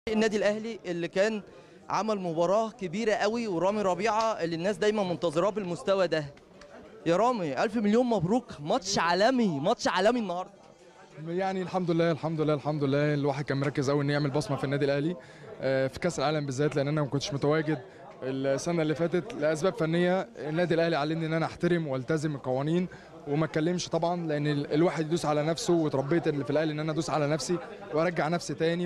النادي الاهلي اللي كان عمل مباراه كبيره قوي ورامي ربيعه اللي الناس دايما منتظراه بالمستوى ده يا رامي الف مليون مبروك ماتش عالمي ماتش عالمي النهارده يعني الحمد لله الحمد لله الحمد لله الواحد كان مركز قوي انه يعمل بصمه في النادي الاهلي آه، في كاس العالم بالذات لان انا ما كنتش متواجد السنه اللي فاتت لاسباب فنيه النادي الاهلي علمني ان انا احترم والتزم القوانين وما اتكلمش طبعا لان ال- الواحد يدوس على نفسه وتربيت اللي في الاهلي ان انا ادوس على نفسي وارجع نفسي تاني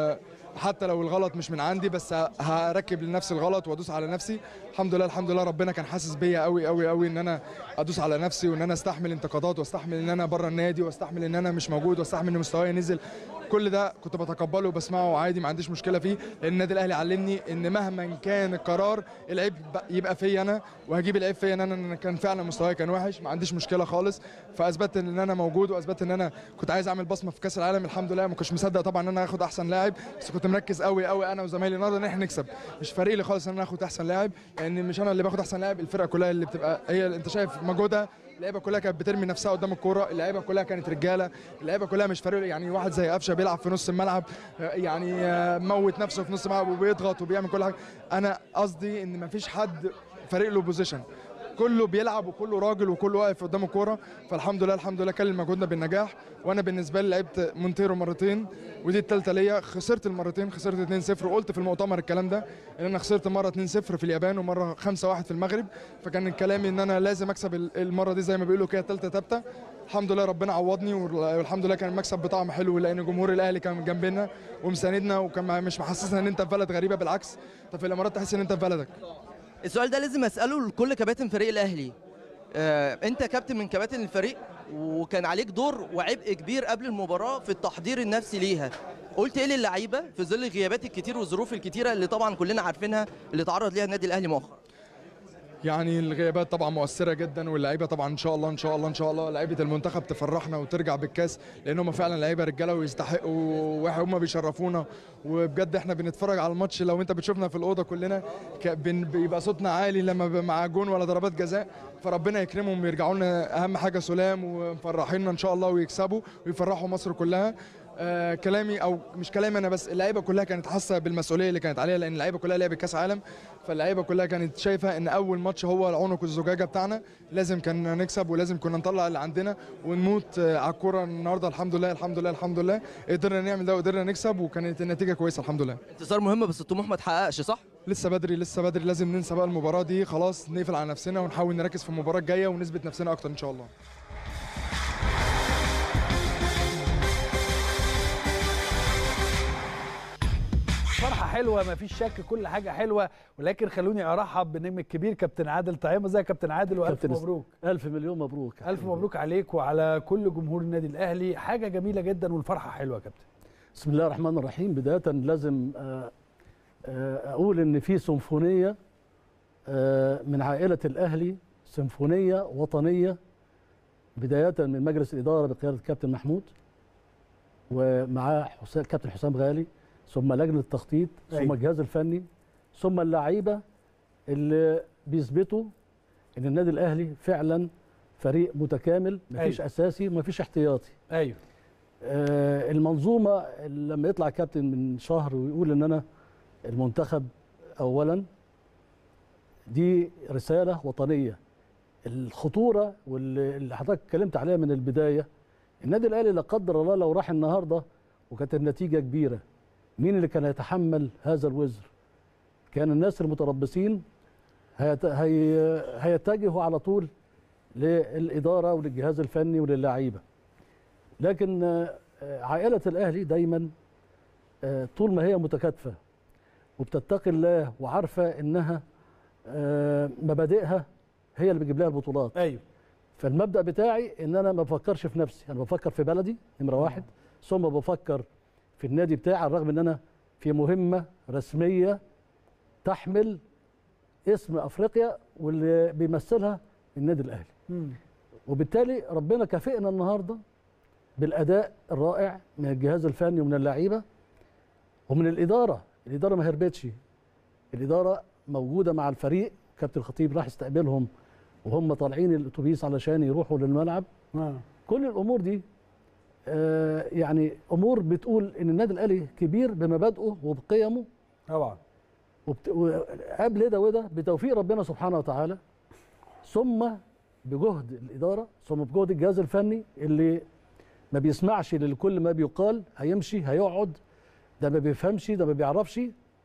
وحتى لو الغلط مش من عندي بس ه- هركب لنفسي الغلط وادوس على نفسي الحمد لله الحمد لله ربنا كان حاسس بيا قوي قوي قوي ان انا ادوس على نفسي وان انا استحمل انتقادات واستحمل ان انا بره النادي واستحمل ان انا مش موجود واستحمل ان مستواي نزل كل ده كنت بتقبله وبسمعه عادي ما عنديش مشكله فيه لان النادي الاهلي علمني ان مهما كان القرار العيب ب- يبقى فيا انا وهجيب العيب فيا انا ان انا كان فعلا مستواي كان وحش ما عنديش مشكله خالص فاثبت ان انا موجود واثبت ان انا كنت عايز اعمل بصمه في كاس العالم الحمد لله ما كنتش مصدق طبعا ان انا اخد احسن لاعب بس كنت مركز قوي قوي انا وزمايلي النهارده ان احنا نكسب مش فارق لي خالص ان انا اخد احسن لاعب لان مش انا اللي باخد احسن لاعب الفرقه كلها اللي بتبقى هي انت شايف مجهودها اللعيبه كلها كانت بترمي نفسها قدام الكوره اللعيبه كلها كانت رجاله اللعيبه كلها مش فارق يعني واحد زي قفشه بيلعب في نص الملعب آه، يعني آه، موت نفسه في نص الملعب وبيضغط وبيعمل كل حاجه انا قصدي ان مفيش حد فارق له بوزيشن كله بيلعب وكله راجل وكله واقف قدام الكوره فالحمد لله الحمد لله كلم مجهودنا بالنجاح وانا بالنسبه لي لعبت مونتيرو مرتين ودي الثالثه ليا خسرت المرتين خسرت 2-0 وقلت في المؤتمر الكلام ده ان انا خسرت مره 2-0 في اليابان ومره 5-1 في المغرب فكان كلامي ان انا لازم اكسب ال- المره دي زي ما بيقولوا كده ثالثه ثابته الحمد لله ربنا عوضني والحمد لله كان المكسب بطعم حلو لان جمهور الاهلي كان جنبنا ومساندنا وكان مش محسسنا ان انت في بلد غريبه بالعكس انت في الامارات تحس ان انت في بلدك السؤال ده لازم اساله لكل كباتن فريق الاهلي آه، انت كابتن من كباتن الفريق وكان عليك دور وعبء كبير قبل المباراه في التحضير النفسي ليها قلت ايه للعيبه في ظل الغيابات الكتير والظروف الكتيره اللي طبعا كلنا عارفينها اللي تعرض ليها النادي الاهلي مؤخرا يعني الغيابات طبعا مؤثره جدا واللعيبه طبعا ان شاء الله ان شاء الله ان شاء الله لعيبه المنتخب تفرحنا وترجع بالكاس لان هم فعلا لعيبه رجاله ويستحقوا وهم بيشرفونا وبجد احنا بنتفرج على الماتش لو انت بتشوفنا في الاوضه كلنا ك- بن- بيبقى صوتنا عالي لما بيبقى مع جون ولا ضربات جزاء فربنا يكرمهم ويرجعوا لنا اهم حاجه سلام ومفرحيننا ان شاء الله ويكسبوا ويفرحوا مصر كلها آه كلامي او مش كلامي انا بس اللعيبه كلها كانت حاسه بالمسؤوليه اللي كانت عليها لان اللعيبه كلها لعبت كاس عالم فاللعيبه كلها كانت شايفه ان اول ماتش هو العنق الزجاجه بتاعنا لازم كنا نكسب ولازم كنا نطلع اللي عندنا ونموت آه على الكوره النهارده الحمد لله الحمد لله الحمد لله قدرنا نعمل ده وقدرنا نكسب وكانت النتيجه كويسه الحمد لله انتصار مهم بس الطموح ما اتحققش صح لسه بدري لسه بدري لازم ننسى بقى المباراه دي خلاص نقفل على نفسنا ونحاول نركز في المباراه الجايه ونثبت نفسنا اكتر ان شاء الله فرحة حلوة ما فيش شك كل حاجة حلوة ولكن خلوني أرحب بنجم الكبير كابتن عادل طعيمة ازيك يا كابتن عادل وألف كابتن مبروك ألف مليون مبروك ألف مبروك عليك وعلى كل جمهور النادي الأهلي حاجة جميلة جدا والفرحة حلوة يا كابتن بسم الله الرحمن الرحيم بداية لازم آه، آه، أقول إن في سيمفونية آه، من عائلة الأهلي سيمفونية وطنية بداية من مجلس الإدارة بقيادة كابتن محمود ومعاه حسام كابتن حسام غالي ثم لجنة التخطيط ثم أيوة. الجهاز الفني ثم اللعيبة اللي بيثبتوا إن النادي الأهلي فعلا فريق متكامل مفيش أيوة. أساسي ومفيش احتياطي أيوه آه، المنظومه لما يطلع كابتن من شهر ويقول ان انا المنتخب اولا دي رساله وطنيه الخطوره واللي اللي حضرتك اتكلمت عليها من البدايه النادي الاهلي لا قدر الله لو راح النهارده وكانت النتيجه كبيره مين اللي كان يتحمل هذا الوزر كان الناس المتربصين هيت- هي- هيتجهوا على طول للاداره وللجهاز الفني وللعيبه لكن آه، آه، عائلة الأهلي دايما آه، طول ما هي متكاتفة وبتتقي الله وعارفة إنها آه، مبادئها هي اللي بتجيب لها البطولات أيوه فالمبدأ بتاعي إن أنا ما بفكرش في نفسي أنا بفكر في بلدي نمرة واحد ثم بفكر في النادي بتاعي على الرغم إن أنا في مهمة رسمية تحمل اسم أفريقيا واللي بيمثلها النادي الأهلي مم. وبالتالي ربنا كافئنا النهارده بالاداء الرائع من الجهاز الفني ومن اللعيبه ومن الاداره الاداره ما هربتش الاداره موجوده مع الفريق كابتن الخطيب راح يستقبلهم وهم طالعين الاتوبيس علشان يروحوا للملعب آه. كل الامور دي آه، يعني امور بتقول ان النادي الاهلي كبير بمبادئه وبقيمه طبعا وبت... وقبل ده وده بتوفيق ربنا سبحانه وتعالى ثم بجهد الاداره ثم بجهد الجهاز الفني اللي ما بيسمعش لكل ما بيقال هيمشي هيقعد ده ما بيفهمش ده ما بيعرفش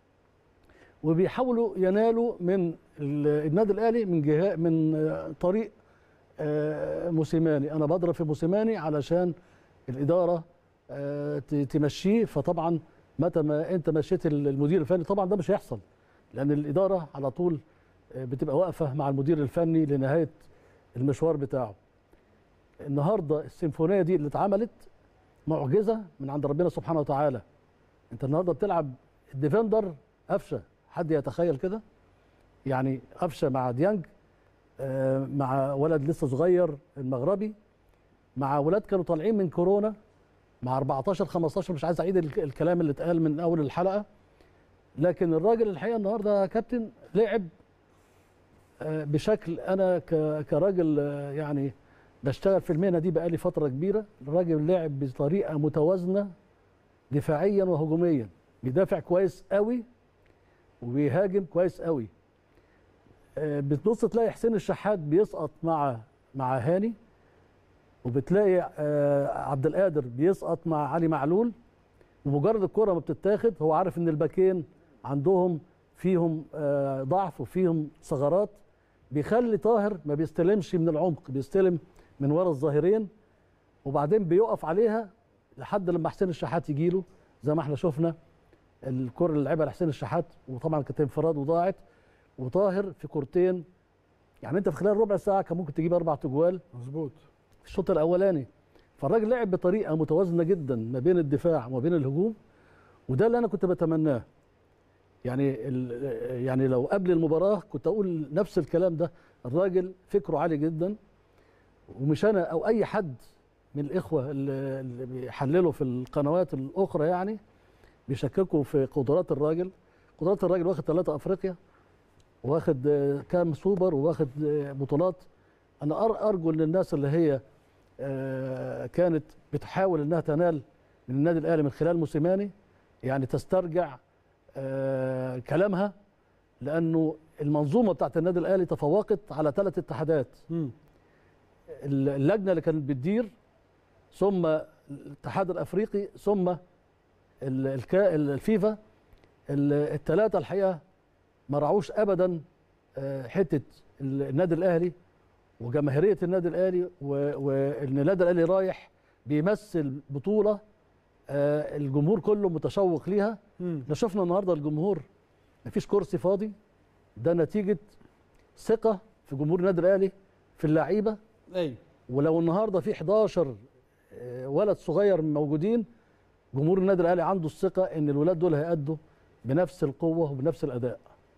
وبيحاولوا ينالوا من ال- النادي الاهلي من جهه من آه، طريق آه، موسيماني انا بضرب في موسيماني علشان الاداره آه، ت- تمشيه فطبعا متى ما انت مشيت المدير الفني طبعا ده مش هيحصل لان الاداره على طول آه، بتبقى واقفه مع المدير الفني لنهايه المشوار بتاعه النهارده السيمفونيه دي اللي اتعملت معجزه من عند ربنا سبحانه وتعالى انت النهارده بتلعب الديفندر قفشه حد يتخيل كده يعني قفشه مع ديانج آه، مع ولد لسه صغير المغربي مع ولاد كانوا طالعين من كورونا مع 14 15 مش عايز اعيد الك- الكلام اللي اتقال من اول الحلقه لكن الراجل الحقيقه النهارده يا كابتن لعب آه، بشكل انا ك- كراجل آه، يعني بشتغل في المهنه دي بقالي فتره كبيره الراجل لعب بطريقه متوازنه دفاعيا وهجوميا بيدافع كويس قوي وبيهاجم كويس قوي آه، بتبص تلاقي حسين الشحات بيسقط مع مع هاني وبتلاقي آه، عبد القادر بيسقط مع علي معلول ومجرد الكره ما بتتاخد هو عارف ان الباكين عندهم فيهم آه، ضعف وفيهم ثغرات بيخلي طاهر ما بيستلمش من العمق بيستلم من ورا الظاهرين وبعدين بيقف عليها لحد لما حسين الشحات يجي له زي ما احنا شفنا الكره اللي لعبها لحسين الشحات وطبعا كانت انفراد وضاعت وطاهر في كورتين يعني انت في خلال ربع ساعه كان ممكن تجيب اربع تجوال مظبوط في الشوط الاولاني فالراجل لعب بطريقه متوازنه جدا ما بين الدفاع وما بين الهجوم وده اللي انا كنت بتمناه يعني ال- يعني لو قبل المباراه كنت اقول نفس الكلام ده الراجل فكره عالي جدا ومش انا او اي حد من الاخوه اللي اللي بيحللوا في القنوات الاخرى يعني بيشككوا في قدرات الراجل قدرات الراجل واخد ثلاثة افريقيا واخد آه، كام سوبر واخد آه، بطولات انا أر- ارجو ان الناس اللي هي آه، كانت بتحاول انها تنال من النادي الاهلي من خلال موسيماني يعني تسترجع آه، كلامها لانه المنظومه بتاعت النادي الاهلي تفوقت على ثلاث اتحادات مم. اللجنه اللي كانت بتدير ثم الاتحاد الافريقي ثم ال- الكا- الفيفا الثلاثه الحقيقه ما راعوش ابدا آه، حته النادي الاهلي وجماهيريه النادي الاهلي و- وان النادي الاهلي رايح بيمثل بطوله آه، الجمهور كله متشوق ليها مم. احنا شفنا النهارده الجمهور مفيش كرسي فاضي ده نتيجه ثقه في جمهور النادي الاهلي في اللعيبه ايوه ولو النهارده في 11 آه، ولد صغير موجودين جمهور النادي الاهلي عنده الثقه ان الولاد دول هيأدوا بنفس القوه وبنفس الاداء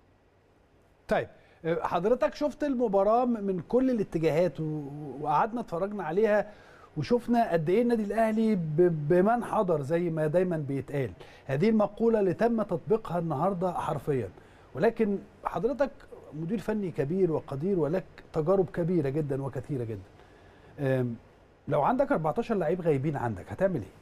طيب آه، حضرتك شفت المباراة م- من كل الاتجاهات و- وقعدنا اتفرجنا عليها وشفنا قد ايه النادي الاهلي ب- بمن حضر زي ما دايما بيتقال هذه المقولة اللي تم تطبيقها النهارده حرفيا ولكن حضرتك مدير فني كبير وقدير ولك تجارب كبيرة جدا وكثيرة جدا آم، لو عندك 14 لعيب غايبين عندك هتعمل ايه؟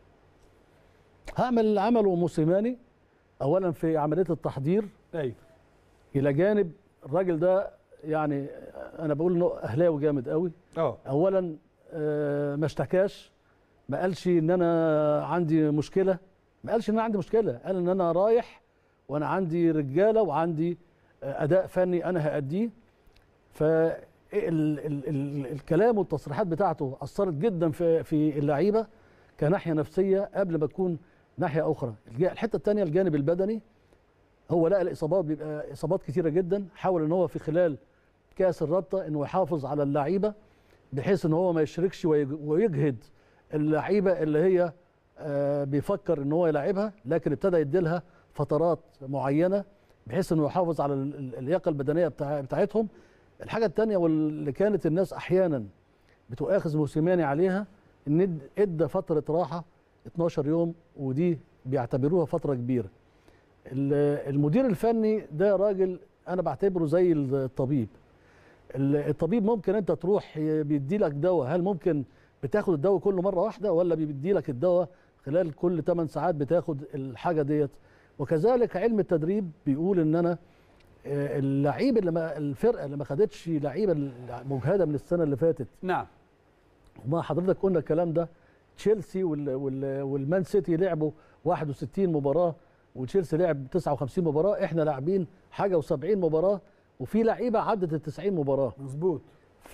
هعمل اللي عمله موسيماني اولا في عمليه التحضير ايوه الى جانب الراجل ده يعني انا بقول انه اهلاوي جامد قوي اه اولا آه، ما اشتكاش ما قالش ان انا عندي مشكله ما قالش ان انا عندي مشكله قال ان انا رايح وانا عندي رجاله وعندي آه، اداء فني انا هاديه ف ال- ال- ال- الكلام والتصريحات بتاعته اثرت جدا في في اللعيبه كناحيه نفسيه قبل ما تكون ناحيه اخرى الج- الحته الثانيه الجانب البدني هو لقى الاصابات بيبقى اصابات كثيره جدا حاول ان هو في خلال كاس الرابطه انه يحافظ على اللعيبه بحيث ان هو ما يشركش ويج- ويجهد اللعيبه اللي هي آه، بيفكر ان هو يلعبها لكن ابتدى يديلها فترات معينه بحيث انه يحافظ على ال- ال- اللياقه البدنيه بتاع بتاعتهم الحاجه الثانيه واللي كانت الناس احيانا بتؤاخذ موسيماني عليها ان اد- ادى فتره راحه 12 يوم ودي بيعتبروها فتره كبيره ال- المدير الفني ده راجل انا بعتبره زي الطبيب ال- الطبيب ممكن انت تروح ي- بيدي لك دواء هل ممكن بتاخد الدواء كله مره واحده ولا بيدي لك الدواء خلال كل 8 ساعات بتاخد الحاجه ديت وكذلك علم التدريب بيقول ان انا آه، اللعيب اللي ما الفرقه اللي ما خدتش لعيبه مجهده من السنه اللي فاتت نعم وما حضرتك قلنا الكلام ده تشيلسي وال وال والمان سيتي لعبوا 61 مباراه وتشيلسي لعب 59 مباراه احنا لاعبين حاجه و70 مباراه وفي لعيبه عدت ال 90 مباراه مظبوط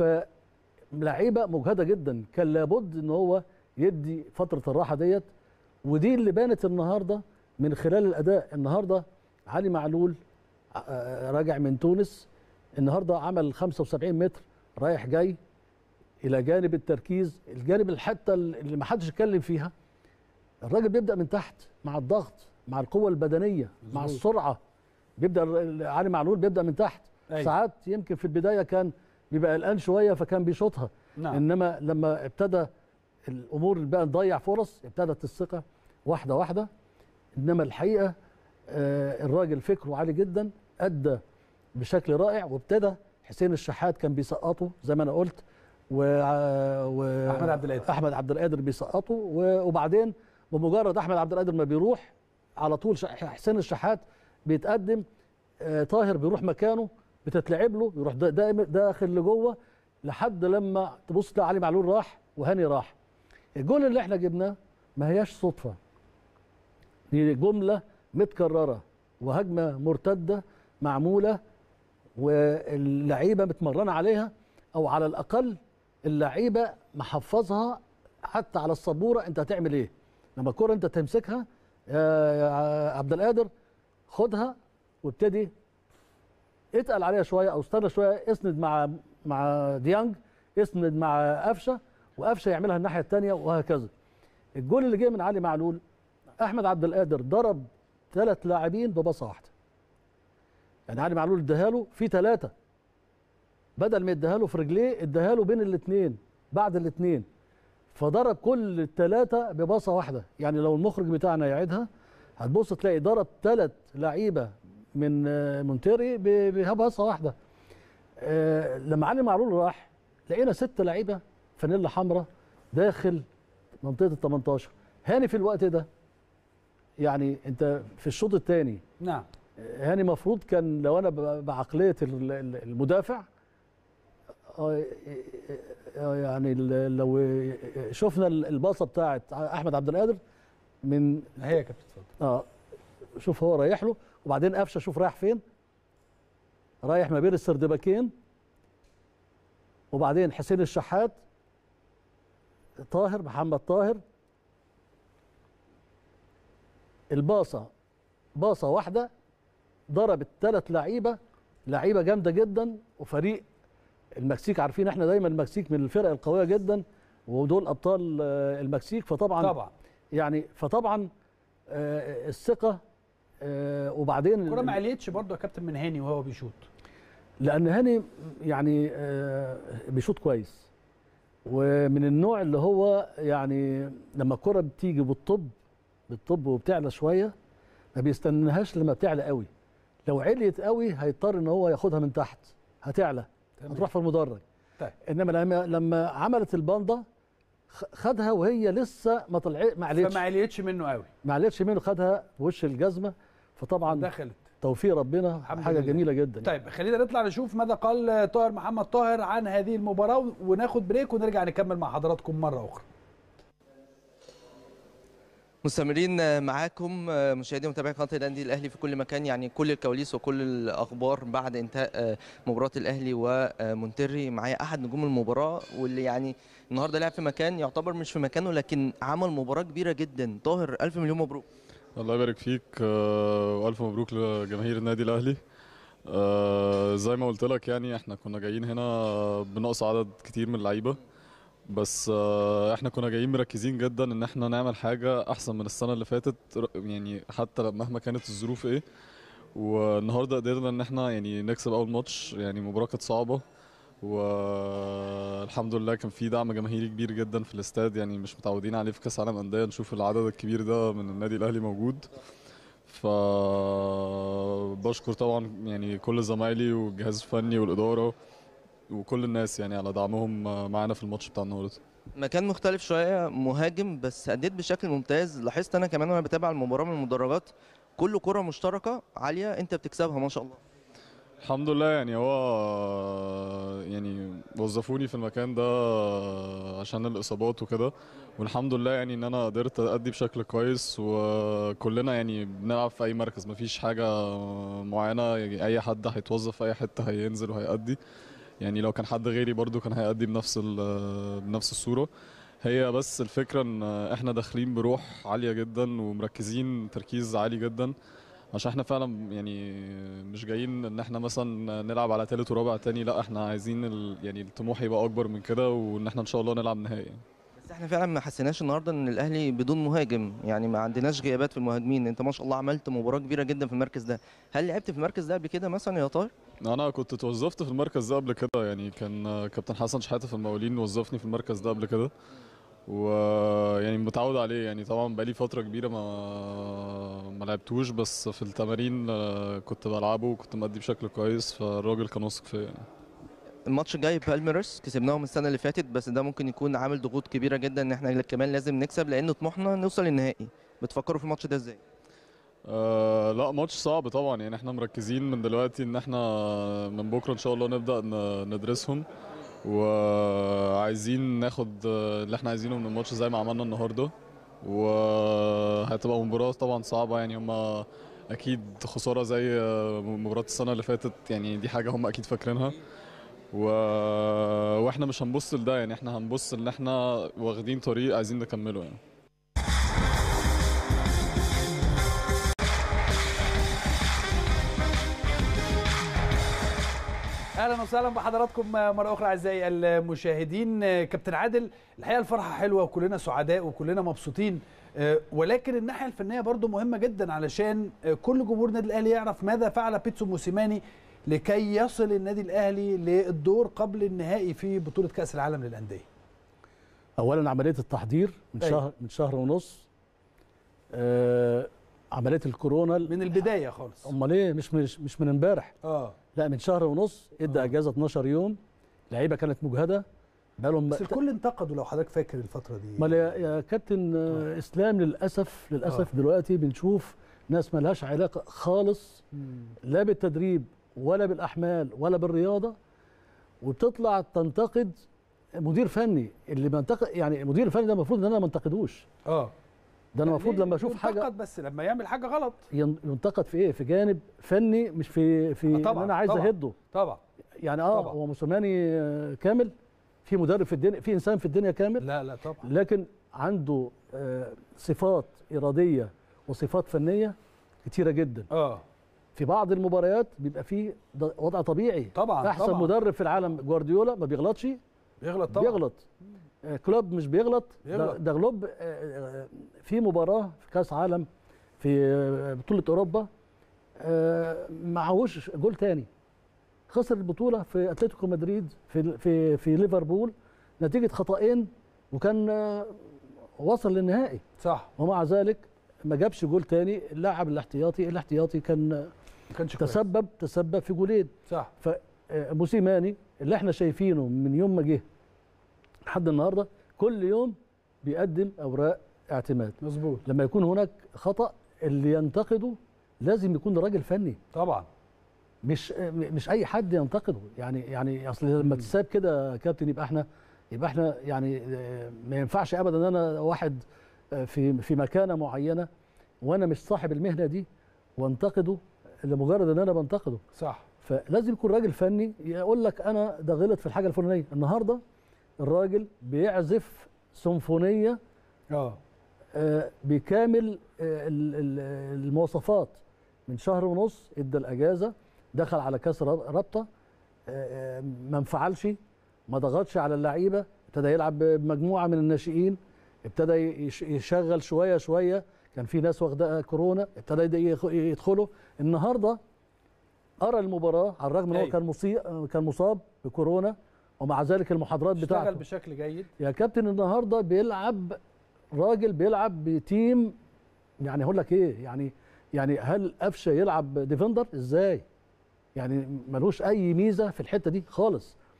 فلعيبه مجهده جدا كان لابد ان هو يدي فتره الراحه ديت ودي اللي بانت النهارده من خلال الاداء النهارده علي معلول آه، راجع من تونس النهارده عمل 75 متر رايح جاي الى جانب التركيز الجانب الحته اللي ما حدش اتكلم فيها الراجل بيبدا من تحت مع الضغط مع القوه البدنيه مع مظبوط. السرعه بيبدا ال- علي معلول بيبدا من تحت أيوة. ساعات يمكن في البدايه كان بيبقى قلقان شويه فكان بيشوطها نعم انما لما ابتدى الامور بقى نضيع فرص ابتدت الثقه واحده واحده انما الحقيقه آه، الراجل فكره عالي جدا ادى بشكل رائع وابتدى حسين الشحات كان بيسقطه زي ما انا قلت و... و... احمد عبد القادر احمد عبد القادر بيسقطه و- وبعدين بمجرد احمد عبد القادر ما بيروح على طول ش- حسين الشحات بيتقدم آه، طاهر بيروح مكانه بتتلعب له يروح دا- دائما داخل لجوه لحد لما تبص تلاقي علي معلول راح وهاني راح الجول اللي احنا جبناه ما هياش صدفه دي جمله متكرره وهجمه مرتده معموله واللعيبه متمرنه عليها او على الاقل اللعيبه محفظها حتى على السبوره انت هتعمل ايه لما الكره انت تمسكها يا يا عبد القادر خدها وابتدي اتقل عليها شويه او استنى شويه اسند مع مع ديانج اسند مع قفشه وقفشه يعملها الناحيه الثانيه وهكذا الجول اللي جه من علي معلول احمد عبد القادر ضرب ثلاث لاعبين بباصه واحده يعني علي معلول اداها له في ثلاثه بدل ما اداها له في رجليه اداها له بين الاثنين بعد الاثنين فضرب كل الثلاثه بباصه واحده يعني لو المخرج بتاعنا يعيدها هتبص تلاقي ضرب ثلاث لعيبه من آه، مونتيري ب- بباصه واحده آه، لما علي معلول راح لقينا ست لعيبه فانيلا حمراء داخل منطقه ال 18 هاني في الوقت ده يعني انت في الشوط الثاني نعم هاني مفروض كان لو انا ب- بعقليه ال- ال- المدافع آه، آه، يعني ال- لو شفنا ال- الباصه بتاعت احمد عبد القادر من هي يا كابتن اتفضل اه شوف هو رايح له وبعدين قفشه شوف رايح فين رايح ما بين السردباكين وبعدين حسين الشحات طاهر محمد طاهر الباصه باصه واحده ضربت ثلاث لعيبه لعيبه جامده جدا وفريق المكسيك عارفين احنا دايما المكسيك من الفرق القويه جدا ودول ابطال آه، المكسيك فطبعا طبعا يعني فطبعا آه، الثقه آه، وبعدين الكره ما عليتش برضه يا كابتن من هاني وهو بيشوط لان هاني يعني آه، بيشوط كويس ومن النوع اللي هو يعني لما الكره بتيجي بالطب بالطب وبتعلى شويه ما بيستناهاش لما بتعلى قوي لو عليت قوي هيضطر ان هو ياخدها من تحت هتعلى هتروح في المدرج طيب. انما لما لما عملت الباندا خ- خدها وهي لسه ما طلعت ما عليتش فما عليتش منه قوي ما عليتش منه خدها بوش الجزمه فطبعا دخلت توفيق ربنا الحمد حاجه لله. جميله جدا طيب خلينا نطلع نشوف ماذا قال طاهر محمد طاهر عن هذه المباراه وناخد بريك ونرجع نكمل مع حضراتكم مره اخرى مستمرين معاكم مشاهدي ومتابعي قناه النادي الاهلي في كل مكان يعني كل الكواليس وكل الاخبار بعد انتهاء مباراه الاهلي ومونتري معايا احد نجوم المباراه واللي يعني النهارده لعب في مكان يعتبر مش في مكانه لكن عمل مباراه كبيره جدا طاهر الف مليون مبروك الله يبارك فيك آه، والف مبروك لجماهير النادي الاهلي آه، زي ما قلت لك يعني احنا كنا جايين هنا بنقص عدد كتير من اللعيبه بس آه، احنا كنا جايين مركزين جدا ان احنا نعمل حاجه احسن من السنه اللي فاتت ر- يعني حتى مهما كانت الظروف ايه والنهارده قدرنا ان احنا يعني نكسب اول ماتش يعني مباراه كانت صعبه والحمد لله كان في دعم جماهيري كبير جدا في الاستاد يعني مش متعودين عليه في كاس عالم انديه نشوف العدد الكبير ده من النادي الاهلي موجود فبشكر طبعا يعني كل زمايلي والجهاز الفني والاداره وكل الناس يعني على دعمهم معانا في الماتش بتاع النهارده مكان مختلف شويه مهاجم بس اديت بشكل ممتاز لاحظت انا كمان وانا بتابع المباراه من المدرجات كل كره مشتركه عاليه انت بتكسبها ما شاء الله الحمد لله يعني هو يعني وظفوني في المكان ده عشان الإصابات وكده والحمد لله يعني إن أنا قدرت أدي بشكل كويس وكلنا يعني بنلعب في أي مركز مفيش حاجة معينة يعني أي حد هيتوظف في أي حتة هينزل وهيأدي يعني لو كان حد غيري برضو كان هيأدي بنفس ال- بنفس الصورة هي بس الفكرة إن إحنا داخلين بروح عالية جدا ومركزين تركيز عالي جدا عشان احنا فعلا يعني مش جايين ان احنا مثلا نلعب على تالت ورابع تاني لا احنا عايزين ال... يعني الطموح يبقى اكبر من كده وان احنا ان شاء الله نلعب نهائي يعني. بس احنا فعلا ما حسيناش النهارده ان الاهلي بدون مهاجم يعني ما عندناش غيابات في المهاجمين انت ما شاء الله عملت مباراه كبيره جدا في المركز ده هل لعبت في المركز ده قبل كده مثلا يا طاهر انا كنت اتوظفت في المركز ده قبل كده يعني كان كابتن حسن شحاته في المقاولين وظفني في المركز ده قبل كده ويعني متعود عليه يعني طبعا بقالي فتره كبيره ما ما لعبتوش بس في التمارين آه، كنت بلعبه وكنت مادي بشكل كويس فالراجل كان واثق فيا يعني. الماتش الجاي بالميرس كسبناهم السنه اللي فاتت بس ده ممكن يكون عامل ضغوط كبيره جدا ان احنا كمان لازم نكسب لان طموحنا نوصل للنهائي بتفكروا في الماتش ده ازاي آه لا ماتش صعب طبعا يعني احنا مركزين من دلوقتي ان احنا من بكره ان شاء الله نبدا ن- ندرسهم وعايزين ناخد آه، اللي احنا عايزينه من الماتش زي ما عملنا النهارده وهتبقى مباراه طبعا صعبه يعني هما اكيد خساره زي آه، مباراه السنه اللي فاتت يعني دي حاجه هم اكيد فاكرينها و... واحنا مش هنبص لده يعني احنا هنبص ان احنا واخدين طريق عايزين نكمله يعني اهلا وسهلا بحضراتكم مره اخرى اعزائي المشاهدين كابتن عادل الحقيقه الفرحه حلوه وكلنا سعداء وكلنا مبسوطين آه، ولكن الناحيه الفنيه برضو مهمه جدا علشان آه، كل جمهور النادي الاهلي يعرف ماذا فعل بيتسو موسيماني لكي يصل النادي الاهلي للدور قبل النهائي في بطوله كاس العالم للانديه اولا عمليه التحضير من أيوة. شهر من شهر ونص آه عمليه الكورونا من البدايه خالص امال ايه مش مش مش من امبارح اه لا من شهر ونص ادى آه. اجازه 12 يوم لعيبه كانت مجهده بقالهم بس الكل انتقدوا لو حضرتك فاكر الفتره دي امال يا يا كابتن آه، اسلام للاسف للاسف دلوقتي بنشوف ناس مالهاش علاقه خالص مم. لا بالتدريب ولا بالاحمال ولا بالرياضه وبتطلع تنتقد مدير فني اللي بينتقد يعني المدير الفني ده المفروض ان انا ما انتقدوش اه ده انا المفروض ليه؟ لما اشوف حاجه ينتقد بس لما يعمل حاجه غلط ين- ينتقد في ايه في جانب فني مش في في آه، طبعاً، ان انا عايز طبعاً. اهده طبعا يعني اه طبعاً. هو موسيماني آه، كامل في مدرب في الدنيا في انسان في الدنيا كامل لا لا طبعا لكن عنده آه، صفات اراديه وصفات فنيه كتيره جدا اه في بعض المباريات بيبقى فيه ده وضع طبيعي طبعا احسن طبعا مدرب في العالم جوارديولا ما بيغلطش بيغلط طبعا بيغلط آه، كلوب مش بيغلط ده, بيغلط. ده كلوب آه، آه، في مباراه في كاس عالم في آه، بطوله اوروبا آه، معهوش جول تاني خسر البطوله في اتلتيكو مدريد في في في ليفربول نتيجه خطأين وكان آه، وصل للنهائي صح ومع ذلك ما جابش جول تاني اللاعب الاحتياطي الاحتياطي كان آه، ما كانش كويس تسبب تسبب في جولين صح موسيماني اللي احنا شايفينه من يوم ما جه لحد النهارده كل يوم بيقدم اوراق اعتماد مظبوط لما يكون هناك خطا اللي ينتقده لازم يكون راجل فني طبعا مش مش اي حد ينتقده يعني يعني اصل لما تساب كده يا كابتن يبقى احنا يبقى احنا يعني آه، ما ينفعش ابدا ان انا واحد آه، في في مكانه معينه وانا مش صاحب المهنه دي وانتقده لمجرد ان انا بنتقده صح فلازم يكون راجل فني يقول لك انا ده غلط في الحاجه الفلانيه النهارده الراجل بيعزف سيمفونيه اه آه، بكامل آه، ال- ال- المواصفات من شهر ونص ادى الاجازه دخل على كاس راب- رابطه آه، آه، ما انفعلش ما ضغطش على اللعيبه ابتدى يلعب بمجموعه من الناشئين ابتدى يش- يشغل شويه شويه كان في ناس واخده كورونا ابتدى يد- يخ- يدخلوا النهارده ارى المباراه على الرغم ان هو أيوة. كان مصي... كان مصاب بكورونا ومع ذلك المحاضرات اشتغل بتاعته بشكل جيد يا كابتن النهارده بيلعب راجل بيلعب بتيم يعني هقول لك ايه يعني يعني هل قفشه يلعب ديفندر ازاي يعني ملوش اي ميزه في الحته دي خالص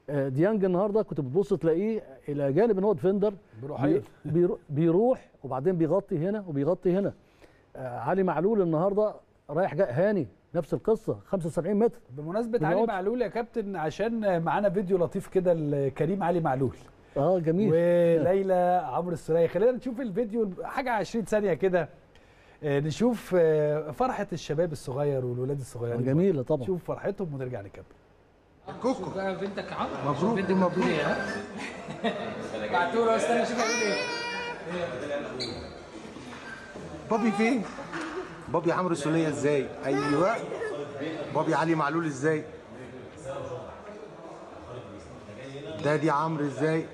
آه، ديانج النهارده كنت بتبص تلاقيه الى جانب ان هو ديفندر بروحيه بيرو- بيروح وبعدين بيغطي هنا وبيغطي هنا آه، علي معلول النهارده رايح جاي هاني نفس القصه 75 متر بمناسبه علي بنقعد- معلول يا كابتن عشان معانا فيديو لطيف كده لكريم علي معلول اه جميل وليلى عمرو السرية خلينا نشوف الفيديو حاجه 20 ثانيه كده آه، نشوف آه، فرحه الشباب الصغير والولاد الصغيرين جميله طبعا نشوف فرحتهم ونرجع نكمل كوكو بقى بنتك عمرو مبروك بنتك مبروك. بتقول ايه ها بعتوا له استنى اشوف هيقول ايه بابي فين؟ بابي عمرو السولية ازاي؟ ايوه بابي علي معلول ازاي؟ دادي عمرو ازاي؟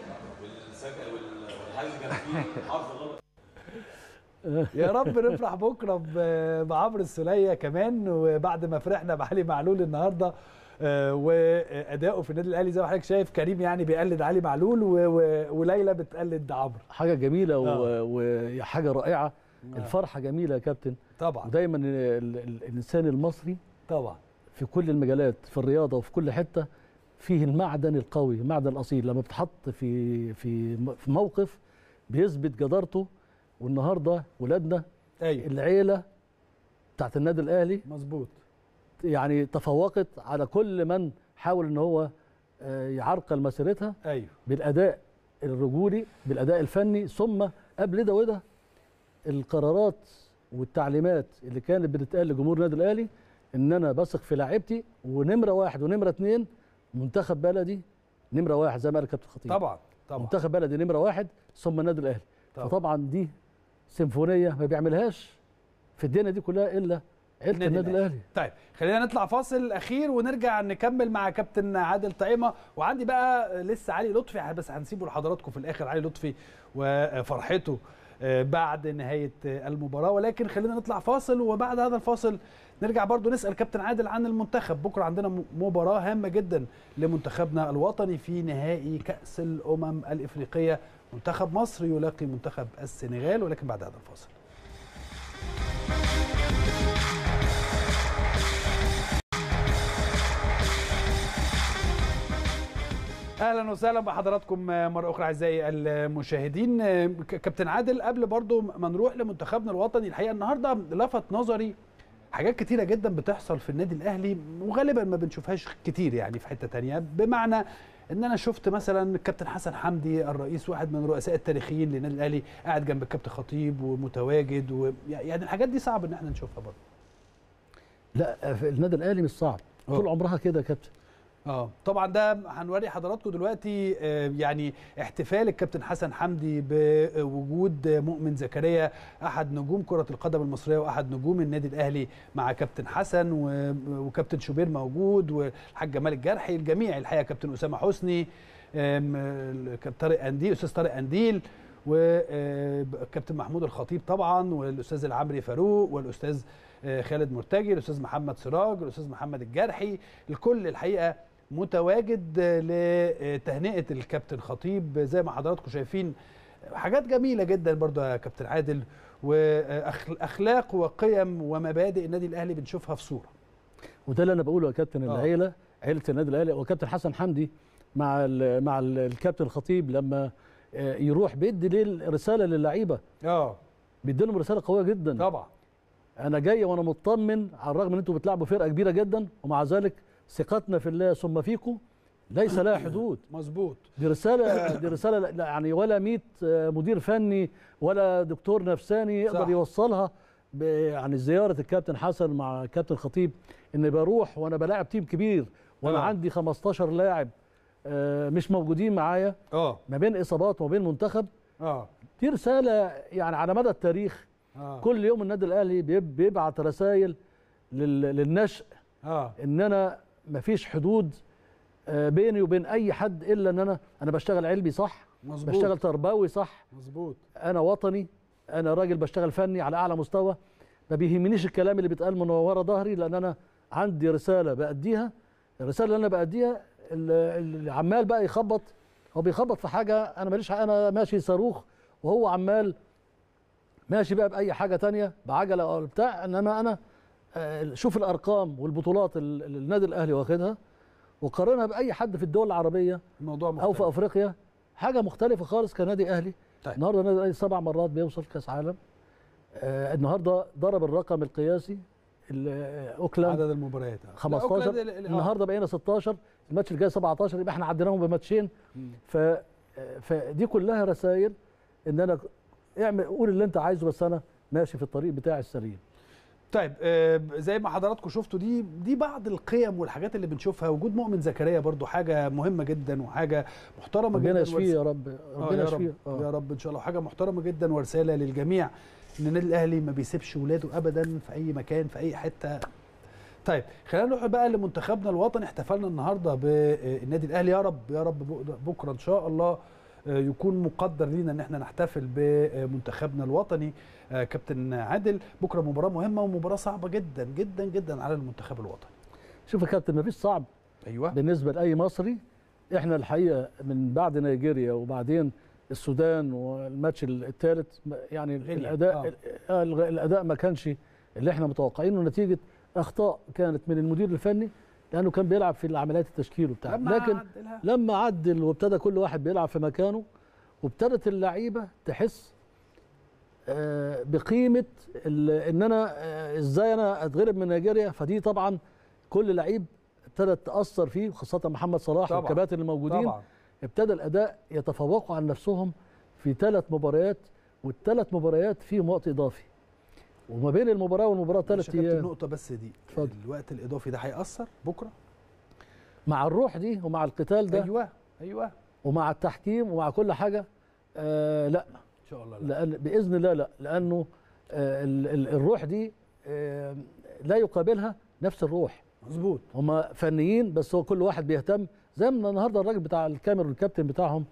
يا رب نفرح بكره ب- بعمرو السوليه كمان وبعد ما فرحنا بعلي معلول النهارده آه، واداؤه في النادي الاهلي زي ما حضرتك شايف كريم يعني بيقلد علي معلول و- و- وليلى بتقلد عمرو حاجه جميله آه. و- وحاجه رائعه الفرحه جميله يا كابتن طبعا ودايما ال- ال- الانسان المصري طبعا في كل المجالات في الرياضه وفي كل حته فيه المعدن القوي المعدن الاصيل لما بتحط في في م- في موقف بيثبت جدارته والنهارده ولادنا ايوه العيله بتاعت النادي الاهلي مظبوط يعني تفوقت على كل من حاول ان هو آه، يعرقل مسيرتها ايوه بالاداء الرجولي بالاداء الفني ثم قبل ده وده القرارات والتعليمات اللي كانت بتتقال لجمهور النادي الاهلي ان انا بثق في لاعيبتي ونمره واحد ونمره اثنين منتخب بلدي نمره واحد زي ما قال كابتن خطيب طبعا طبعا منتخب بلدي نمره واحد ثم النادي الاهلي طبعا. فطبعا دي سيمفونيه ما بيعملهاش في الدنيا دي كلها الا عيله النادي النادي الأهلي. الاهلي طيب خلينا نطلع فاصل اخير ونرجع نكمل مع كابتن عادل طعيمه وعندي بقى لسه علي لطفي بس هنسيبه لحضراتكم في الاخر علي لطفي وفرحته آه، بعد نهايه آه، المباراه ولكن خلينا نطلع فاصل وبعد هذا الفاصل نرجع برضو نسال كابتن عادل عن المنتخب بكره عندنا م- مباراه هامه جدا لمنتخبنا الوطني في نهائي كاس الامم الافريقيه منتخب مصر يلاقي منتخب السنغال ولكن بعد هذا الفاصل اهلا وسهلا بحضراتكم مره اخرى اعزائي المشاهدين ك- كابتن عادل قبل برضو ما نروح لمنتخبنا الوطني الحقيقه النهارده لفت نظري حاجات كتيرة جدا بتحصل في النادي الاهلي وغالبا ما بنشوفهاش كتير يعني في حته تانية بمعنى ان انا شفت مثلا الكابتن حسن حمدي الرئيس واحد من الرؤساء التاريخيين للنادي الاهلي قاعد جنب الكابتن خطيب ومتواجد و... يعني الحاجات دي صعب ان احنا نشوفها برضه لا في النادي الاهلي مش صعب أه. طول عمرها كده يا كابتن اه طبعا ده هنوري حضراتكم دلوقتي آه، يعني احتفال الكابتن حسن حمدي بوجود مؤمن زكريا احد نجوم كره القدم المصريه واحد نجوم النادي الاهلي مع كابتن حسن و- وكابتن شوبير موجود والحاج جمال الجرحي الجميع الحقيقه كابتن اسامه حسني آم، الكابتن طارق انديل استاذ طارق انديل وكابتن محمود الخطيب طبعا والاستاذ العمري فاروق والاستاذ آه، خالد مرتجي الاستاذ محمد سراج الاستاذ محمد الجرحي الكل الحقيقه متواجد لتهنئه الكابتن خطيب زي ما حضراتكم شايفين حاجات جميله جدا برضو يا كابتن عادل واخلاق وقيم ومبادئ النادي الاهلي بنشوفها في صوره وده اللي انا بقوله يا كابتن آه. العيله عيله النادي الاهلي وكابتن حسن حمدي مع ال مع ال الكابتن الخطيب لما آه، يروح بيدي ليه رساله للعيبه اه بيدي لهم رساله قويه جدا طبعا انا جاي وانا مطمن على الرغم ان انتوا بتلعبوا فرقه كبيره جدا ومع ذلك ثقتنا في الله ثم فيكم ليس لها حدود مظبوط دي رساله دي رساله لا- يعني ولا 100 مدير فني ولا دكتور نفساني يقدر صح. يوصلها ب- يعني زياره الكابتن حسن مع الكابتن خطيب ان بروح وانا بلاعب تيم كبير وانا آه. عندي 15 لاعب آه، مش موجودين معايا اه ما بين اصابات وما بين منتخب اه دي رساله يعني على مدى التاريخ اه كل يوم النادي الاهلي بيب- بيبعت رسائل للنشء اه ان انا مفيش حدود آه، بيني وبين اي حد الا ان انا انا بشتغل علمي صح مظبوط بشتغل تربوي صح مظبوط انا وطني انا راجل بشتغل فني على اعلى مستوى ما بيهمنيش الكلام اللي بيتقال من ورا ظهري لان انا عندي رساله باديها الرساله اللي انا باديها اللي اللي عمال بقى يخبط هو بيخبط في حاجه انا ماليش حق- انا ماشي صاروخ وهو عمال ماشي بقى باي حاجه تانية بعجله او بتاع انما انا آه، شوف الارقام والبطولات اللي النادي الاهلي واخدها وقارنها باي حد في الدول العربيه الموضوع او في مختلف. افريقيا حاجه مختلفه خالص كنادي اهلي طيب. النهارده النادي الاهلي سبع مرات بيوصل كاس عالم آه النهارده ضرب الرقم القياسي ال- آه، اوكلاند عدد المباريات آه. لا، 15 أوكلاند ال- ال- آه. النهارده بقينا 16 الماتش الجاي 17 يبقى احنا عديناهم بماتشين ف فدي كلها رسائل ان انا اعمل قول اللي انت عايزه بس انا ماشي في الطريق بتاعي السليم طيب آه، زي ما حضراتكم شفتوا دي دي بعض القيم والحاجات اللي بنشوفها وجود مؤمن زكريا برضو حاجه مهمه جدا وحاجه محترمه جدا ربنا يشفيه ورس- يا رب آه ربنا يا يشفيه رب يا رب ان شاء الله حاجه محترمه جدا ورساله للجميع ان النادي الاهلي ما بيسيبش ولاده ابدا في اي مكان في اي حته طيب خلينا نروح بقى لمنتخبنا الوطني احتفلنا النهارده بالنادي الاهلي يا رب يا رب بق- بكره ان شاء الله آه، يكون مقدر لينا ان احنا نحتفل بمنتخبنا الوطني آه، كابتن عادل بكره مباراه مهمه ومباراه صعبه جدا جدا جدا على المنتخب الوطني شوف يا كابتن مفيش صعب ايوه بالنسبه لاي مصري احنا الحقيقه من بعد نيجيريا وبعدين السودان والماتش الثالث يعني غلي. الاداء آه. الاداء ما كانش اللي احنا متوقعينه نتيجه اخطاء كانت من المدير الفني لانه كان بيلعب في العمليات التشكيل وبتاع لما لكن عدلها. لما عدل وابتدى كل واحد بيلعب في مكانه وابتدت اللعيبه تحس آه، بقيمه ال- ان انا آه، ازاي انا اتغلب من نيجيريا فدي طبعا كل لعيب ابتدت تاثر فيه خاصه محمد صلاح طبعاً. والكباتن الموجودين طبعا ابتدى الاداء يتفوقوا عن نفسهم في ثلاث مباريات والثلاث مباريات فيهم وقت اضافي وما بين المباراه والمباراه ثلاث ثلاث ايام النقطه بس دي اتفضل. الوقت الاضافي ده هياثر بكره مع الروح دي ومع القتال ده ايوه ايوه ومع التحكيم ومع كل حاجه آه لا ان شاء الله لا. لأن باذن الله لا لانه آه ال- ال- الروح دي آه لا يقابلها نفس الروح مظبوط هم فنيين بس هو كل واحد بيهتم زي ما النهارده الراجل بتاع الكاميرون الكابتن بتاعهم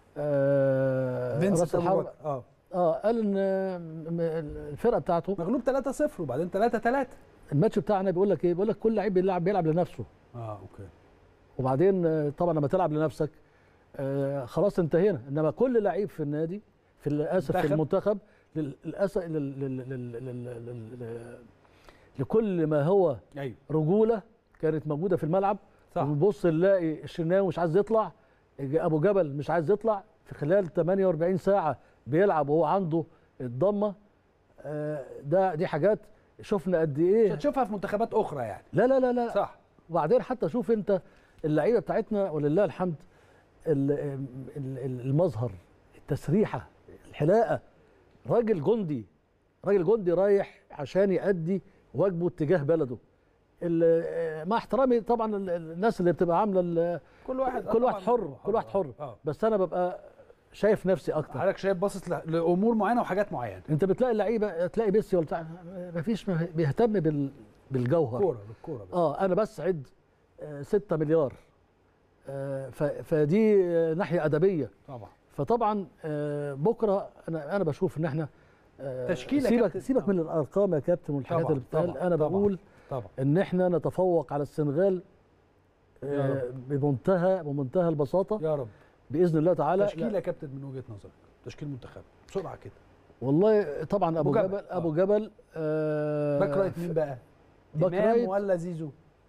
آه راس فينسنت أبو الحرب بكر. اه اه قال ان آه، م- الفرقه بتاعته مغلوب 3-0 وبعدين 3-3 الماتش بتاعنا بيقول لك ايه بيقول لك كل لعيب بيلعب بيلعب لنفسه اه اوكي وبعدين آه، طبعا لما تلعب لنفسك آه، خلاص انتهينا انما كل لعيب في النادي في الاسف في منتخب. المنتخب للاسف لل- لل- لل- لل- لل- لل- لكل ما هو ايوه رجوله كانت موجوده في الملعب صح ونبص نلاقي الشناوي مش عايز يطلع ابو جبل مش عايز يطلع في خلال 48 ساعه بيلعب وهو عنده الضمه آه، ده دي حاجات شفنا قد مش ايه هتشوفها في منتخبات اخرى يعني لا لا لا لا صح وبعدين حتى شوف انت اللعيبه بتاعتنا ولله الحمد ال- ال- ال- المظهر التسريحه الحلاقه راجل جندي راجل جندي رايح عشان يأدي واجبه اتجاه بلده ال- مع احترامي طبعا ال- ال- الناس اللي بتبقى عامله ال- كل واحد كل واحد طبعاً حر كل واحد حر اه بس انا ببقى شايف نفسي اكتر حضرتك شايف باصص ل- لامور معينه وحاجات معينه انت بتلاقي اللعيبه تلاقي ميسي ولا بتاع مفيش بيهتم بال بالجوهر كوره بالكوره بس. اه انا بسعد 6 مليار آه، ف- فدي آه، ناحيه ادبيه طبعا فطبعا آه، بكره انا انا بشوف ان احنا آه، تشكيلة سيبك كابتن. سيبك من الارقام يا كابتن والحاجات طبعاً، اللي بتتقال طبعاً، انا طبعاً. بقول طبعا ان احنا نتفوق على السنغال يا آه، بمنتهى بمنتهى البساطه يا رب باذن الله تعالى تشكيله لا، يا كابتن من وجهه نظرك تشكيل منتخب بسرعه كده والله طبعا ابو, أبو جبل. جبل, ابو جبل آه، باك رايت مين بقى؟ باك امام رايت ولا زيزو؟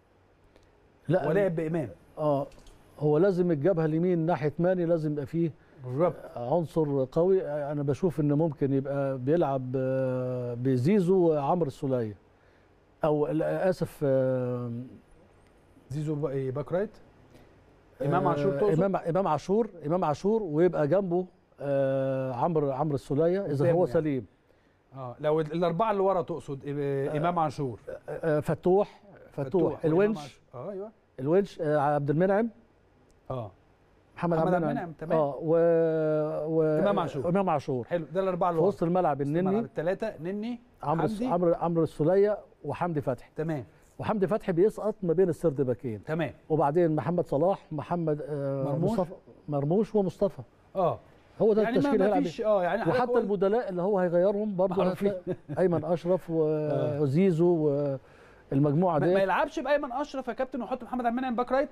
لا ولعب بامام اه هو لازم الجبهه اليمين ناحيه ماني لازم يبقى فيه بالظبط عنصر قوي انا بشوف ان ممكن يبقى بيلعب آه، بزيزو وعمرو السوليه او لا، اسف آه، زيزو بقى إيه، باك رايت امام عاشور آه، تقصد؟ امام امام عاشور امام عاشور ويبقى جنبه آه، عمرو عمرو السوليه اذا قدامه هو يعني. سليم اه لو ال- الاربعه اللي ورا تقصد إيه، امام عاشور آه، فتوح فتوح وإمام الونش عاشور. اه ايوه الونش آه، عبد المنعم اه محمد محمد عبد عبد المنعم المنعم، تمام. اه و... و... إمام عاشور. امام عاشور حلو ده الاربعه اللي في ورا وسط الملعب النني الثلاثه نني عمرو حمدي. عمرو عمرو السوليه وحمدي فتحي تمام وحمدي فتحي بيسقط ما بين السرد باكين تمام وبعدين محمد صلاح محمد آه، مرموش. مصطفى مرموش ومصطفى اه هو ده يعني ما التشكيل ما هيلعب فيش بيه. اه يعني حضرتك وحتى قلت- البدلاء اللي هو هيغيرهم برضه معروفين. هتلاقي ايمن اشرف و- وزيزو والمجموعه ما, ما دي يلعبش بايمن اشرف يا كابتن ويحط محمد عبد المنعم باك رايت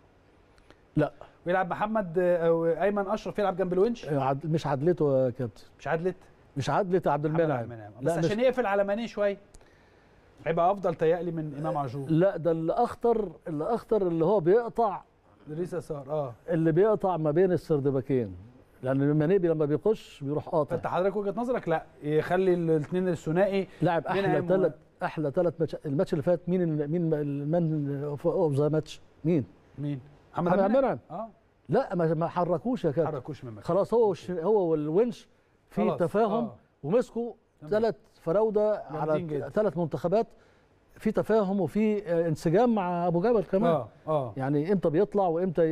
لا ويلعب محمد آه، او ايمن اشرف يلعب جنب الونش عد- مش عدلته يا كابتن مش عدلت مش عدلة عبد محمد المنعم عبد المنعم لا بس مش عشان يقفل على ماني شويه هيبقى افضل تهيألي من امام عاشور لا ده اللي اخطر اللي اخطر اللي هو بيقطع ادريس يسار اه اللي بيقطع ما بين السردباكين لان مانيبي لما بيخش بيروح فانت قاطع حضرتك وجهه نظرك لا يخلي الاثنين الثنائي لعب احلى منعم و- ثلاث احلى ثلاث ماتش الماتش اللي فات مين ال- مين المان اوف ذا ماتش مين مين محمد محمد عبد المنعم. منعم اه لا ما ما حركوش يا كابتن حركوش من مكان خلاص هو والش- هو والونش في خلاص، تفاهم آه. ومسكوا تمام. ثلاث فراوده جامدين على جدا. ثلاث منتخبات في تفاهم وفي آه، انسجام مع ابو جبل كمان اه اه يعني امتى بيطلع وامتى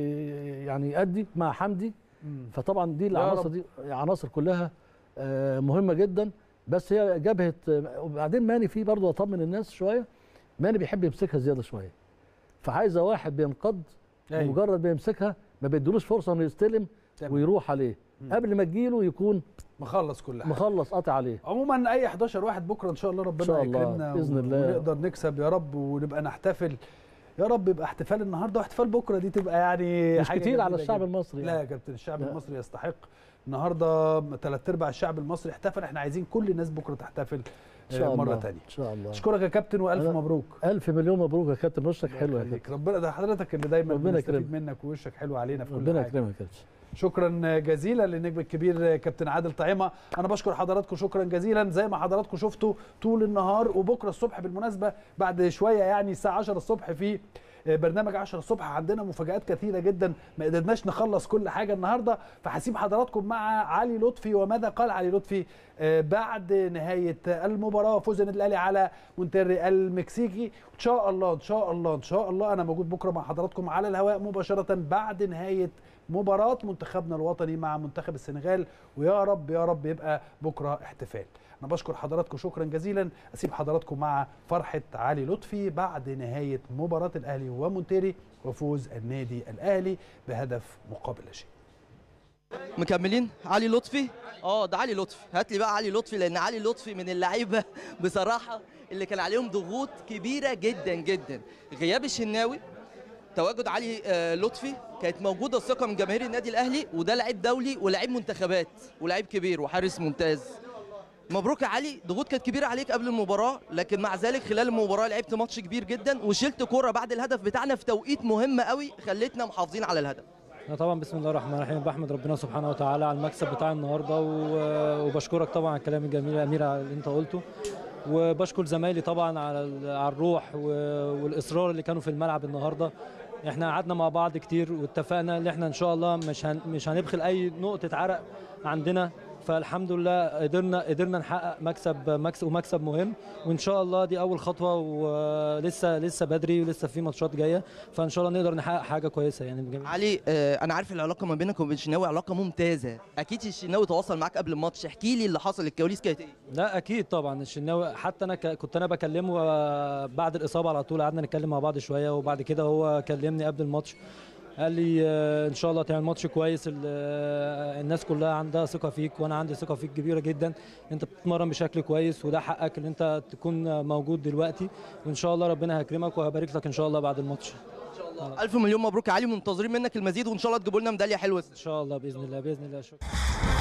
ي- يعني يأدي مع حمدي مم. فطبعا دي يا العناصر رب. دي عناصر كلها آه، مهمه جدا بس هي جبهه وبعدين ماني فيه برضه اطمن الناس شويه ماني بيحب يمسكها زياده شويه فعايزه واحد بينقض أيوة. مجرد ما يمسكها ما بيدلوش فرصه انه يستلم تمام. ويروح عليه قبل ما تجيله يكون مخلص كل حاجه مخلص قاطع عليه عموما اي 11 واحد بكره ان شاء الله ربنا إن شاء الله، يكرمنا بإذن و- الله. ونقدر نكسب يا رب ونبقى نحتفل يا رب يبقى احتفال النهارده واحتفال بكره دي تبقى يعني مش حاجة كتير على جميلة الشعب جداً. المصري لا يعني. يا كابتن الشعب لا. المصري يستحق النهارده ثلاث ارباع الشعب المصري احتفل احنا عايزين كل الناس بكره تحتفل ان شاء آه، الله مره ثانيه ان شاء الله اشكرك يا كابتن والف أنا- مبروك الف مليون مبروك يا كابتن وشك حلو يا يخليك. كابتن ربنا ده حضرتك اللي دايما ربنا بنستفيد يكرمك. منك ووشك حلو علينا في كل ربنا حاجه يكرمك يا كابتن شكرا جزيلا للنجم الكبير كابتن عادل طعيمه انا بشكر حضراتكم شكرا جزيلا زي ما حضراتكم شفتوا طول النهار وبكره الصبح بالمناسبه بعد شويه يعني الساعه 10 الصبح في برنامج 10 الصبح عندنا مفاجآت كثيره جدا ما قدرناش نخلص كل حاجه النهارده فهسيب حضراتكم مع علي لطفي وماذا قال علي لطفي آه، بعد نهايه المباراه فوز النادي الاهلي على مونتري المكسيكي ان شاء الله ان شاء الله ان شاء الله انا موجود بكره مع حضراتكم على الهواء مباشره بعد نهايه مباراة منتخبنا الوطني مع منتخب السنغال ويا رب يا رب يبقى بكرة احتفال أنا بشكر حضراتكم شكرا جزيلا أسيب حضراتكم مع فرحة علي لطفي بعد نهاية مباراة الأهلي ومونتيري وفوز النادي الأهلي بهدف مقابل لا شيء مكملين علي لطفي اه ده علي لطفي هات لي بقى علي لطفي لان علي لطفي من اللعيبه بصراحه اللي كان عليهم ضغوط كبيره جدا جدا غياب الشناوي تواجد علي آه، لطفي كانت موجوده الثقه من جماهير النادي الاهلي وده لعيب دولي ولاعيب منتخبات ولاعيب كبير وحارس ممتاز مبروك يا علي ضغوط كانت كبيره عليك قبل المباراه لكن مع ذلك خلال المباراه لعبت ماتش كبير جدا وشلت كوره بعد الهدف بتاعنا في توقيت مهم قوي خلتنا محافظين على الهدف أنا طبعا بسم الله الرحمن الرحيم بحمد ربنا سبحانه وتعالى على المكسب بتاع النهارده و- وبشكرك طبعا على الكلام الجميل يا امير على اللي انت قلته وبشكر زمايلي طبعا على ال- على الروح و- والاصرار اللي كانوا في الملعب النهارده احنا قعدنا مع بعض كتير واتفقنا ان احنا ان شاء الله مش هن مش هنبخل اي نقطه عرق عندنا فالحمد لله قدرنا قدرنا نحقق مكسب مكسب ومكسب مهم وان شاء الله دي اول خطوه ولسه لسه بدري ولسه في ماتشات جايه فان شاء الله نقدر نحقق حاجه كويسه يعني بجميع علي آه، انا عارف العلاقه ما بينك وبين الشناوي علاقه ممتازه اكيد الشناوي تواصل معاك قبل الماتش احكي لي اللي حصل الكواليس كانت ايه لا اكيد طبعا الشناوي حتى انا ك- كنت انا بكلمه آه، بعد الاصابه على طول قعدنا نتكلم مع بعض شويه وبعد كده هو كلمني قبل الماتش قال لي آه، ان شاء الله تعمل ماتش كويس ال- آه، الناس كلها عندها ثقه فيك وانا عندي ثقه فيك كبيره جدا انت بتتمرن بشكل كويس وده حقك ان انت تكون موجود دلوقتي وان شاء الله ربنا هيكرمك وهبارك لك ان شاء الله بعد الماتش الف مليون مبروك يا علي منتظرين منك المزيد وان شاء الله تجيبوا لنا ميداليه حلوه ان شاء الله باذن الله باذن الله شكرا